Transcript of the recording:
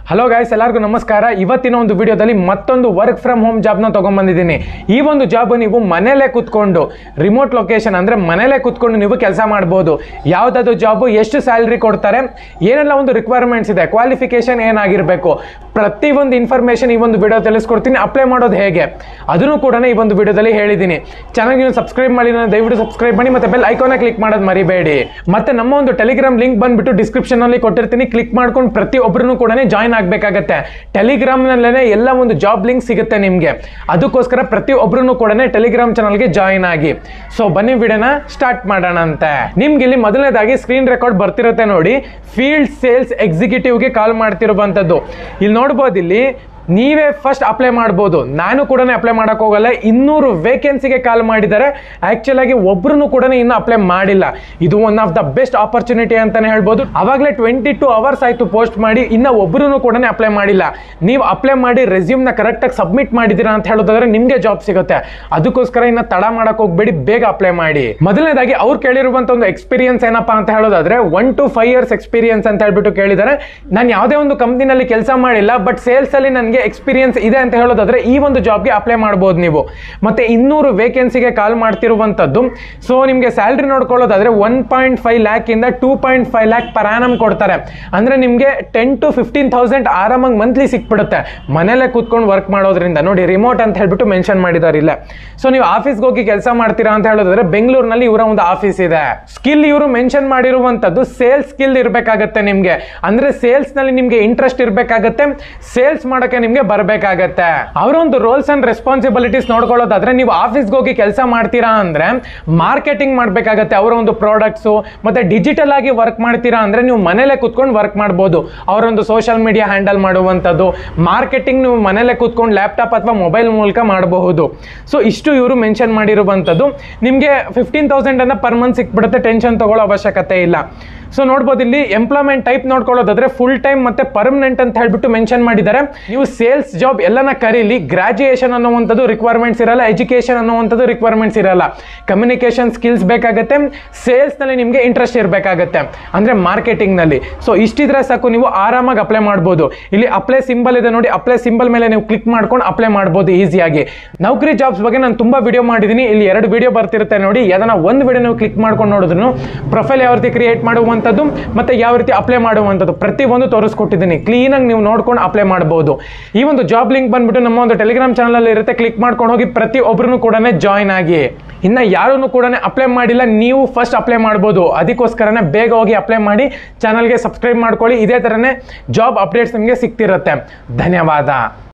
hello guys ಎಲ್ಲರಿಗೂ ನಮಸ್ಕಾರ ಇವತ್ತಿನ ಒಂದು ವಿಡಿಯೋದಲ್ಲಿ ಮತ್ತೊಂದು ವರ್ಕ್ ಫ್ರಮ್ ಹೋಮ್ ಜಾಬ್ನ ತೊಗೊಂಬಂದಿದ್ದೀನಿ ಈ ಒಂದು ಜಾಬ್ ನೀವು ಮನೇಲೇ ಕೂತ್ಕೊಂಡು ರಿಮೋಟ್ ಲೊಕೇಶನ್ ಅಂದರೆ ಮನೇಲೇ ಕೂತ್ಕೊಂಡು ನೀವು ಕೆಲಸ ಮಾಡ್ಬೋದು ಯಾವುದಾದ್ರು ಜಾಬು ಎಷ್ಟು ಸ್ಯಾಲ್ರಿ ಕೊಡ್ತಾರೆ ಏನೆಲ್ಲ ಒಂದು ರಿಕ್ವೈರ್ಮೆಂಟ್ಸ್ ಇದೆ ಕ್ವಾಲಿಫಿಕೇಶನ್ ಏನಾಗಿರಬೇಕು ಪ್ರತಿಯೊಂದು ಇನ್ಫಾರ್ಮೇಷನ್ ಈ ಒಂದು ವಿಡಿಯೋ ತಿಳಿಸ್ಕೊಡ್ತೀನಿ ಅಪ್ಲೈ ಮಾಡೋದು ಹೇಗೆ ಅದನ್ನು ಕೂಡ ಈ ಒಂದು ವಿಡಿಯೋದಲ್ಲಿ ಹೇಳಿದ್ದೀನಿ ಚಾನಲ್ಗೆ ನೀವು ಸಬ್ಸ್ಕ್ರೈಬ್ ಮಾಡಿ ನಾನು ದಯವಿಟ್ಟು ಸಬ್ಸ್ಕ್ರೈಬ್ ಮಾಡಿ ಮತ್ತೆ ಬೆಲ್ ಐಕಾನ ಕ್ಲಿಕ್ ಮಾಡೋದು ಮರಿಬೇಡಿ ಮತ್ತೆ ನಮ್ಮ ಒಂದು ಟೆಲಿಗ್ರಾಮ್ ಲಿಂಕ್ ಬಂದ್ಬಿಟ್ಟು ಡಿಸ್ಕ್ರಿಪ್ಷನ್ ಅಲ್ಲಿ ಕೊಟ್ಟಿರ್ತೀನಿ ಕ್ಲಿಕ್ ಮಾಡ್ಕೊಂಡು ಪ್ರತಿಯೊಬ್ಬರೂ ಕೂಡ ಜಾಯ್ನ್ ಆಗಬೇಕಾಗತ್ತೆ ಟೆಲಿಗ್ರಾಮ್ನಲ್ಲೇ ಎಲ್ಲ ಒಂದು ಜಾಬ್ ಲಿಂಕ್ ಸಿಗುತ್ತೆ ನಿಮಗೆ ಅದಕ್ಕೋಸ್ಕರ ಪ್ರತಿಯೊಬ್ಬರೂ ಕೂಡ ಟೆಲಿಗ್ರಾಮ್ ಚಾನಲ್ಗೆ ಜಾಯಿನ್ ಆಗಿ ಸೊ ಬನ್ನಿ ವಿಡಿಯೋನ ಸ್ಟಾರ್ಟ್ ಮಾಡೋಣ ಅಂತೆ ನಿಮ್ಗೆ ಇಲ್ಲಿ ಮೊದಲನೇದಾಗಿ ಸ್ಕ್ರೀನ್ ರೆಕಾರ್ಡ್ ಬರ್ತಿರುತ್ತೆ ನೋಡಿ ಫೀಲ್ಡ್ ಸೇಲ್ಸ್ ಎಕ್ಸಿಕ್ಯೂಟಿವ್ಗೆ ಕಾಲ್ ಮಾಡ್ತಿರುವಂಥದ್ದು ಇಲ್ಲಿ ನೋಡ್ಬೋದು ಇಲ್ಲಿ ನೀವೇ ಫಸ್ಟ್ ಅಪ್ಲೈ ಮಾಡ್ಬೋದು ನಾನು ಕೂಡ ಅಪ್ಲೈ ಮಾಡಕ್ ಹೋಗಲ್ಲ ಇನ್ನೂರು ವೇಕೆನ್ಸಿಗೆ ಕಾಲ್ ಮಾಡಿದ್ದಾರೆ ಆಕ್ಚುಲ್ ಆಗಿ ಒಬ್ರು ಕೂಡ ಇನ್ನೂ ಅಪ್ಲೈ ಮಾಡಿಲ್ಲ ಇದು one of the best opportunity ಅಂತಾನೆ ಹೇಳ್ಬೋದು ಅವಾಗಲೇ ಟ್ವೆಂಟಿ ಟು ಅವರ್ಸ್ ಆಯ್ತು ಪೋಸ್ಟ್ ಮಾಡಿ ಇನ್ನ ಒಬ್ರು ಕೂಡ ಅಪ್ಲೈ ಮಾಡಿಲ್ಲ ನೀವು ಅಪ್ಲೈ ಮಾಡಿ ರೆಸ್ಯೂಮ್ನ ಕರೆಕ್ಟಾಗಿ ಸಬ್ಮಿಟ್ ಮಾಡಿದ್ದೀರಾ ಅಂತ ಹೇಳೋದಾದ್ರೆ ನಿಮಗೆ ಜಾಬ್ ಸಿಗುತ್ತೆ ಅದಕ್ಕೋಸ್ಕರ ಇನ್ನ ತಡ ಮಾಡಕ್ ಹೋಗ್ಬೇಡಿ ಬೇಗ ಅಪ್ಲೈ ಮಾಡಿ ಮೊದಲನೇದಾಗಿ ಅವ್ರು ಕೇಳಿರುವಂತ ಒಂದು ಎಕ್ಸ್ಪೀರಿಯನ್ಸ್ ಏನಪ್ಪಾ ಅಂತ ಹೇಳೋದಾದ್ರೆ one to five years experience ಅಂತ ಹೇಳ್ಬಿಟ್ಟು ಕೇಳಿದ್ದಾರೆ ನಾನು ಯಾವುದೇ ಒಂದು ಕಂಪ್ನಿನಲ್ಲಿ ಕೆಲಸ ಮಾಡಿಲ್ಲ ಬಟ್ ಸೇಲ್ಸ್ ಅಲ್ಲಿ ನನಗೆ ಎಕ್ಸ್ಪೀರಿಯನ್ಸ್ ಇದೆ ಅಂತ ಹೇಳೋದಾದ್ರೆ ಈ ಒಂದು ಜಾಬ್ಗೆ ಅಪ್ಲೈ ಮಾಡ್ಬೋದು ನೀವು ಮತ್ತೆ ಇನ್ನೂರು ವೇಕೆನ್ಸಿಗೆ ಕಾಲ್ ಮಾಡ್ತಿರುವಂತದ್ದು ಸೊ ನಿಮಗೆ ಸ್ಯಾಲ್ರಿ ನೋಡ್ಕೊಳ್ಳೋದಾದ್ರೆ ಒನ್ ಪಾಯಿಂಟ್ ಫೈವ್ ಲ್ಯಾಕ್ ಇಂದ two point five lakh per annum ಕೊಡ್ತಾರೆ ಅಂದ್ರೆ ನಿಮಗೆ ಟೆನ್ ಟು ಫಿಫ್ಟೀನ್ ತೌಸಂಡ್ ಆರಾಮಾಗಿ ಮಂತ್ಲಿ ಸಿಕ್ಬಿಡುತ್ತೆ ಮನೇಲೆ ಕೂತ್ಕೊಂಡು ವರ್ಕ್ ಮಾಡೋದ್ರಿಂದ ನೋಡಿ ರಿಮೋಟ್ ಅಂತ ಹೇಳ್ಬಿಟ್ಟು ಮೆನ್ಷನ್ ಮಾಡಿದ್ದಾರೆ ಇಲ್ಲ ಸೊ ನೀವು ಆಫೀಸ್ಗೆ ಹೋಗಿ ಕೆಲಸ ಮಾಡ್ತೀರಾ ಅಂತ ಹೇಳೋದಾದ್ರೆ ಬೆಂಗಳೂರಿನಲ್ಲಿ ಇವರ ಒಂದು ಆಫೀಸ್ ಇದೆ ಸ್ಕಿಲ್ ಇವರು ಮೆನ್ಷನ್ ಮಾಡಿರುವಂತದ್ದು ಸೇಲ್ಸ್ ಸ್ಕಿಲ್ ಇರಬೇಕಾಗತ್ತೆ ನಿಮಗೆ ಅಂದ್ರೆ ಸೇಲ್ಸ್ ನಲ್ಲಿ ನಿಮಗೆ ಇಂಟ್ರೆಸ್ಟ್ ಇರಬೇಕಾಗತ್ತೆ ಸೇಲ್ಸ್ ಮಾಡೋಕೆ ನಿಮಗೆ ಬರಬೇಕಾಗತ್ತೆ ಅವರ ಒಂದು ರೋಲ್ಸ್ ಅಂಡ್ ರೆಸ್ಪಾನ್ಸಿಬಿಲಿಟೀಸ್ ನೋಡ್ಕೊಳ್ಳೋದಾದ್ರೆ ನೀವು ಆಫೀಸ್ಗೆ ಹೋಗಿ ಕೆಲಸ ಮಾಡ್ತೀರಾ ಅಂದ್ರೆ ಮಾರ್ಕೆಟಿಂಗ್ ಮಾಡಬೇಕಾಗತ್ತೆ ಅವರ ಒಂದು ಪ್ರಾಡಕ್ಟ್ಸು ಮತ್ತೆ ಡಿಜಿಟಲ್ ಆಗಿ ವರ್ಕ್ ಮಾಡ್ತೀರಾ ಅಂದ್ರೆ ನೀವು ಮನೇಲೆ ಕೂತ್ಕೊಂಡು ವರ್ಕ್ ಮಾಡ್ಬೋದು ಅವರೊಂದು ಸೋಷಿಯಲ್ ಮೀಡಿಯಾ ಹ್ಯಾಂಡಲ್ ಮಾಡುವಂಥದ್ದು ಮಾರ್ಕೆಟಿಂಗ್ ನೀವು ಮನೇಲೆ ಕೂತ್ಕೊಂಡು ಲ್ಯಾಪ್ಟಾಪ್ ಅಥವಾ ಮೊಬೈಲ್ ಮೂಲಕ ಮಾಡಬಹುದು ಸೊ ಇಷ್ಟು ಇವರು ಮೆನ್ಷನ್ ಮಾಡಿರುವಂಥದ್ದು ನಿಮಗೆ ಫಿಫ್ಟೀನ್ ತೌಸಂಡ್ ಅನ್ನ ಪರ್ ಮಂತ್ ಸಿಕ್ಬಿಡುತ್ತೆ ಟೆನ್ಷನ್ ತಗೊಳ್ಳೋ ಅವಶ್ಯಕತೆ ಇಲ್ಲ ಸೊ ನೋಡ್ಬೋದು ಇಲ್ಲಿ ಎಂಪ್ಲಾಯ್ಮೆಂಟ್ ಟೈಪ್ ನೋಡ್ಕೊಳ್ಳೋದಾದ್ರೆ ಫುಲ್ ಟೈಮ್ ಮತ್ತೆ ಪರ್ಮನೆಂಟ್ ಅಂತ ಹೇಳ್ಬಿಟ್ಟು ಮೆನ್ಷನ್ ಮಾಡಿದ್ದಾರೆ ನೀವು ಸೇಲ್ಸ್ ಜಾಬ್ ಎಲ್ಲನ ಕರೀಲಿ ಗ್ರಾಜುಯೇಷನ್ ಅನ್ನುವಂಥದ್ದು ರಿಕ್ವೈರ್ಮೆಂಟ್ಸ್ ಇರಲ್ಲ ಎಜುಕೇಶನ್ ಅನ್ನುವಂಥದ್ದು ರಿಕ್ವೈರ್ಮೆಂಟ್ಸ್ ಇರಲ್ಲ ಕಮ್ಯುನಿಕೇಶನ್ ಸ್ಕಿಲ್ಸ್ ಬೇಕಾಗತ್ತೆ ಸೇಲ್ಸ್ ನಲ್ಲಿ ನಿಮಗೆ ಇಂಟ್ರೆಸ್ಟ್ ಇರಬೇಕಾಗತ್ತೆ ಅಂದ್ರೆ ಮಾರ್ಕೆಟಿಂಗ್ ನಲ್ಲಿ ಸೊ ಇಷ್ಟಿದ್ರೆ ಸಾಕು ನೀವು ಆರಾಮಾಗಿ ಅಪ್ಲೈ ಮಾಡ್ಬೋದು ಇಲ್ಲಿ ಅಪ್ಲೈ ಸಿಂಬಲ್ ಇದೆ ನೋಡಿ ಅಪ್ಲೈ ಸಿಂಬಲ್ ಮೇಲೆ ನೀವು ಕ್ಲಿಕ್ ಮಾಡ್ಕೊಂಡು ಅಪ್ಲೈ ಮಾಡ್ಬೋದು ಈಸಿಯಾಗಿ ನೌಕರಿ ಜಾಬ್ಸ್ ಬಗ್ಗೆ ನಾನು ತುಂಬಾ ವಿಡಿಯೋ ಮಾಡಿದ್ದೀನಿ ಇಲ್ಲಿ ಎರಡು ವಿಡಿಯೋ ಬರ್ತಿರುತ್ತೆ ನೋಡಿ ಯಾವ್ದಾನ ಒಂದು ವಿಡಿಯೋ ನೀವು ಕ್ಲಿಕ್ ಮಾಡ್ಕೊಂಡು ನೋಡಿದ್ರು ಪ್ರೊಫೈಲ್ ಯಾವ ರೀತಿ ಕ್ರಿಯೇಟ್ ಮಾಡುವಂಥದ್ದು ಮತ್ತೆ ಯಾವ ರೀತಿ ಅಪ್ಲೈ ಮಾಡುವಂಥದ್ದು ಪ್ರತಿಯೊಂದು ತೋರಿಸ್ಕೊಟ್ಟಿದ್ದೀನಿ ಕ್ಲೀನಾಗಿ ನೀವು ನೋಡ್ಕೊಂಡು ಅಪ್ಲೈ ಮಾಡಬಹುದು ಈ ಒಂದು ಜಾಬ್ ಲಿಂಕ್ ಬಂದ್ಬಿಟ್ಟು ನಮ್ಮ ಒಂದು ಟೆಲಿಗ್ರಾಮ್ ಚಾನಲ್ ಅಲ್ಲಿ ಇರುತ್ತೆ ಕ್ಲಿಕ್ ಮಾಡ್ಕೊಂಡು ಹೋಗಿ ಪ್ರತಿಯೊಬ್ಬರು ಕೂಡ ಜಾಯ್ನ್ ಆಗಿ ಇನ್ನ ಯಾರೂ ಕೂಡ ಅಪ್ಲೈ ಮಾಡಿಲ್ಲ ನೀವು ಫಸ್ಟ್ ಅಪ್ಲೈ ಮಾಡ್ಬೋದು ಅದಕ್ಕೋಸ್ಕರನೇ ಬೇಗ ಹೋಗಿ ಅಪ್ಲೈ ಮಾಡಿ ಚಾನಲ್ಗೆ ಸಬ್ಸ್ಕ್ರೈಬ್ ಮಾಡ್ಕೊಳ್ಳಿ ಇದೇ ಥರನೇ ಜಾಬ್ ಅಪ್ಡೇಟ್ಸ್ ನಿಮಗೆ ಸಿಗ್ತಿರುತ್ತೆ ಧನ್ಯವಾದ